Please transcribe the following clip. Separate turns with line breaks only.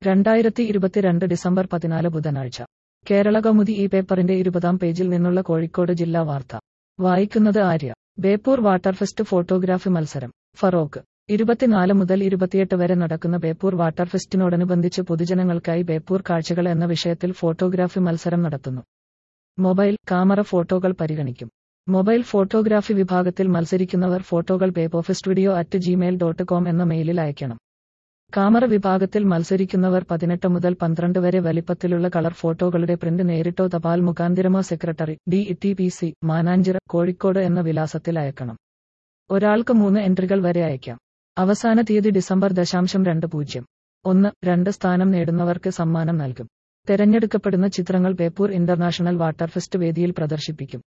രണ്ടായിരത്തി ഇരുപത്തിരണ്ട് ഡിസംബർ പതിനാല് ബുധനാഴ്ച കേരള കൗമുദി ഈ പേപ്പറിന്റെ ഇരുപതാം പേജിൽ നിന്നുള്ള കോഴിക്കോട് ജില്ലാ വാർത്ത വായിക്കുന്നത് Arya Beypore water fest photography മത്സരം ഫറോക്ക് ഇരുപത്തിനാല് മുതൽ ഇരുപത്തിയെട്ട് വരെ നടക്കുന്ന ബേപ്പൂർ വാട്ടർ ഫെസ്റ്റിനോടനുബന്ധിച്ച് പൊതുജനങ്ങൾക്കായി ബേപ്പൂർ കാഴ്ചകൾ എന്ന വിഷയത്തിൽ ഫോട്ടോഗ്രാഫി മത്സരം നടത്തുന്നു മൊബൈൽ ക്യാമറ ഫോട്ടോകൾ പരിഗണിക്കും മൊബൈൽ ഫോട്ടോഗ്രാഫി വിഭാഗത്തിൽ മത്സരിക്കുന്നവർ ഫോട്ടോകൾ പേപ്പോഫ് studio at Gmail dot com എന്ന മെയിലിൽ അയക്കണം ക്യാമറ വിഭാഗത്തിൽ മത്സരിക്കുന്നവർ പതിനെട്ട് മുതൽ പന്ത്രണ്ട് വരെ വലിപ്പത്തിലുള്ള കളർ ഫോട്ടോകളുടെ പ്രിന്റ് നേരിട്ടോ തപാൽ മുഖാന്തിരമോ secretary D T P C Mananchira Kozhikode എന്ന വിലാസത്തിൽ അയക്കണം ഒരാൾക്ക് മൂന്ന് എൻട്രികൾ വരെ അയക്കാം അവസാന തീയതി ഡിസംബർ ദശാംശം രണ്ട് പൂജ്യം ഒന്ന് രണ്ട് സ്ഥാനം നേടുന്നവർക്ക് സമ്മാനം നൽകും തെരഞ്ഞെടുക്കപ്പെടുന്ന ചിത്രങ്ങൾ ബേപ്പൂർ ഇന്റർനാഷണൽ വാട്ടർ ഫെസ്റ്റ് വേദിയിൽ പ്രദർശിപ്പിക്കും